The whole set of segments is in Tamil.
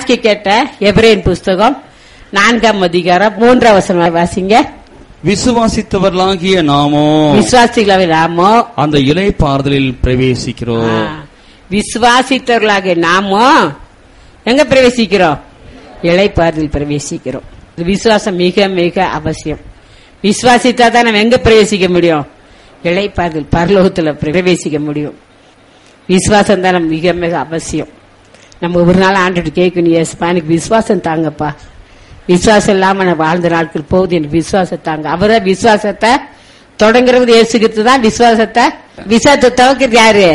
வாசிக்க கேட்ட எபிரேன் புஸ்தகம் நான்காம் அதிகாரம் மூன்றாம் வசனம் வாசிங்க விசுவாசித்தவர்களாகிய நாமோ விசுவாசிகளை நாமோ அந்த இலை பாறுதலில் பிரவேசிக்கிறோம் ஆ, விசுவாசித்தவர்களாக நாமோ எங்க பிரவேசிக்கிறோம் இளைப்பாறுதல் பிரவேசிக்கிறோம் இது விசுவாசம் மிக மிக அவசியம் விசுவாசித்தா தான் நம்ம எங்க பிரவேசிக்க முடியும் இளைப்பாறுதல் பரலோகத்துல பிரவேசிக்க முடியும் விசுவாசம் தான் நம்ம மிக மிக அவசியம் நம்ம ஒரு நாள் ஆண்டுட்டு கேட்கணும் ஏசுப்பா எனக்கு விசுவாசம் தாங்கப்பா விசுவாசம் இல்லாம நான் வாழ்ந்த நாட்கள் போகுது எனக்கு விசுவாசம் தாங்க அவரை விசுவாசத்தை தொடங்குறது ஏசுகிறது தான் விசுவாசத்தை விசுவாசத்தை துவக்கிறது யாரு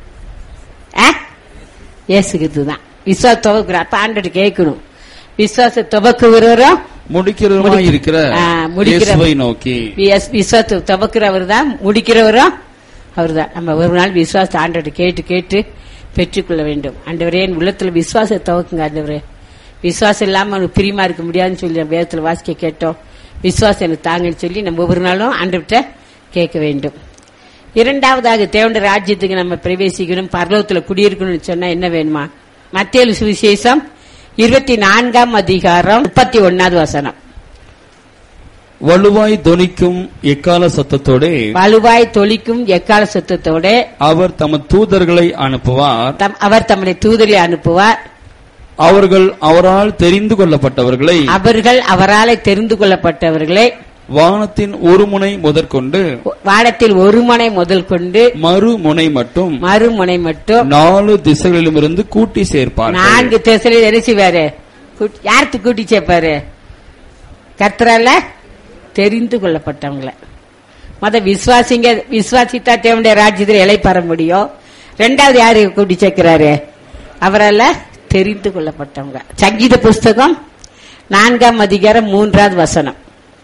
ஆ? இயேசுகிறது தான் விசுவாச துவக்குற அப்ப ஆண்டுட்டு கேட்கணும் விசுவாச துவக்குகிறவரும் முடிக்கிறவருமாய் இருக்கிற ஆ, முடிக்கிற- இயேசுவை நோக்கி விஸ்- விசுவாசத்தை துவக்கிறவர் தான் முடிக்கிறவரும் அவர் தான் நம்ம ஒரு நாள் விசுவாசத்தை ஆண்டவரை கேட்டு கேட்டு பெற்றுக்கொள்ள வேண்டும் ஆண்டவரே என் உள்ளத்துல விசுவாசத்தை துவக்குங்க ஆண்டவரே விசுவாசம் இல்லாம அவனுக்கு பிரியமா இருக்க முடியாதுன்னு சொல்லி நம்ம வேதத்துல வாசிக்க கேட்டோம் விசுவாசம் எனக்கு தாங்கன்னு சொல்லி நம்ம ஒவ்வொரு நாளும் ஆண்டவர்கிட்ட கேட்க வேண்டும் இரண்டாவதாக தேவண்ட ராஜ்யத்துக்கு நம்ம பிரவேசிக்கணும் பரலோகத்துல குடியிருக்கணும்னு சொன்னா என்ன வேணுமா மத்திய சுவிசேஷம் இருபத்தி நான்காம் அதிகாரம் முப்பத்தி ஒன்னாவது வசனம் வலுவாய் தொனிக்கும் எக்கால சத்தத்தோட வலுவாய் தொளிக்கும் எக்கால சத்தத்தோட அவர் தம தூதர்களை அனுப்புவார் தம்- அவர் தம்முடைய தூதரை அனுப்புவார் அவர்கள் அவரால் தெரிந்து கொள்ளப்பட்டவர்களை அவர்கள் அவராலே தெரிந்து கொள்ளப்பட்டவர்களை வானத்தின் ஒரு முனை முதற்கொண்டு வானத்தில் ஒரு முனை முதல் கொண்டு மறுமுனை மட்டும் மறுமுனை மட்டும் நாலு திசைகளிலுமிருந்து கூட்டி சேர்ப்பார்கள் நான்கு திசையில எரிச்சுவாரு யாருக்கு கூட்டி சேர்ப்பாரு கர்த்தரால தெரிந்து கொள்ளப்பட்டவங்கள மத விசுவாசிங்க விசுவாசித்தா தேவனுடைய ராஜ்யத்தில் இலை பெற முடியும் ரெண்டாவது யாரு கூட்டி சேர்க்கிறாரு அவரால தெரிந்து கொள்ளப்பட்டவங்க சங்கீத புஸ்தகம் நான்காம் அதிகாரம் மூன்றாவது வசனம்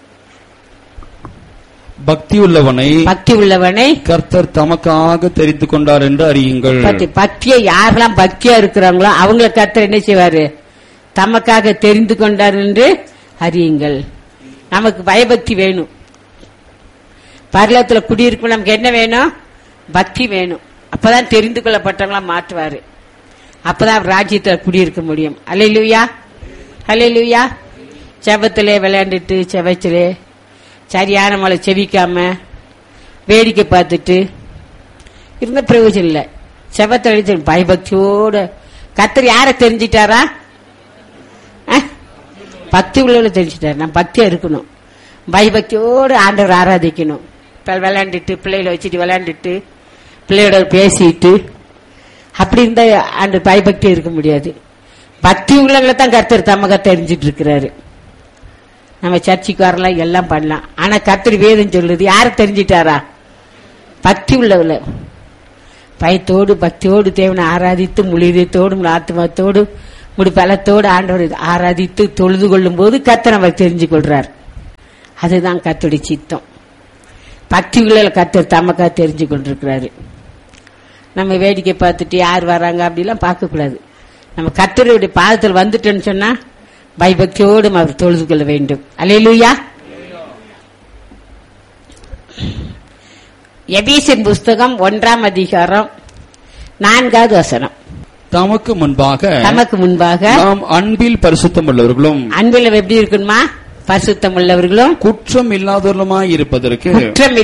பக்தி உள்ளவனை பக்தி உள்ளவனை கர்த்தர் தமக்காக தெரிந்து கொண்டார் என்று அறியுங்கள் பக்தி பக்தியை யாரெல்லாம் பக்தியா இருக்கிறாங்களோ அவங்கள கர்த்தர் என்ன செய்வாரு தமக்காக தெரிந்து கொண்டார் என்று அறியுங்கள் நமக்கு பயபக்தி வேணும் பரலத்துல குடியிருக்கும் நமக்கு என்ன வேணும் பக்தி வேணும் அப்பதான் தெரிந்து கொள்ளப்பட்டவங்களா மாற்றுவாரு அப்பதான் அவர் ராஜ்யத்துல குடியிருக்க முடியும் அலையிலுயா அலையிலுயா செபத்திலே விளையாண்டுட்டு செவச்சிலே சரியான மழை செவிக்காம வேடிக்கை பார்த்துட்டு இருந்த பிரயோஜனம் இல்லை செவத்தை அடிச்சு பயபக்தியோட கத்தர் யாரை தெரிஞ்சிட்டாரா அஹ்? பக்தி உள்ளவளை தெரிஞ்சிட்டாரு நான் பக்தியா இருக்கணும் பயபக்தியோடு ஆண்டவர் ஆராதிக்கணும் இப்ப விளையாண்டுட்டு பிள்ளைகளை வச்சுட்டு விளையாண்டுட்டு பிள்ளையோட பேசிட்டு அப்படி இருந்தா ஆண்டு பயபக்தி இருக்க முடியாது பக்தி உள்ளவங்களை தான் கர்த்தர் தமக தெரிஞ்சிட்டு இருக்கிறாரு நம்ம சர்ச்சுக்கு வரலாம் எல்லாம் பண்ணலாம் ஆனா கர்த்தர் வேதம் சொல்லுது யாரை தெரிஞ்சிட்டாரா பக்தி உள்ளவள பயத்தோடு பக்தியோடு தேவனை ஆராதித்து முழிதத்தோடு ஆத்மாத்தோடு முடி பலத்தோடு ஆண்டவர் ஆராதித்து தொழுது கொள்ளும் போது கர்த்தர் அவர் தெரிஞ்சு கொள்றார் அதுதான் கர்த்தருடைய சித்தம் பக்தி உள்ள கர்த்தர் தமக்கா தெரிஞ்சு கொண்டிருக்கிறாரு நம்ம வேடிக்கை பார்த்துட்டு யார் வராங்க அப்படிலாம் பார்க்கக்கூடாது நம்ம கர்த்தருடைய பாதத்தில் வந்துட்டோன்னு சொன்னா பயபக்தியோடு அவர் தொழுது கொள்ள வேண்டும் அலையிலுயா எபீசின் புஸ்தகம் ஒன்றாம் அதிகாரம் நான்காவது வசனம் தமக்கு முன்பாக நமக்கு முன்பாக நாம் அன்பில் பரிசுத்தம் உள்ளவர்களும் அன்பில் எப்படி இருக்கணுமா பரிசுத்தம் உள்ளவர்களும் குற்றம் இல்லாதவர்களுமாய் இருப்பதற்கு குற்றம்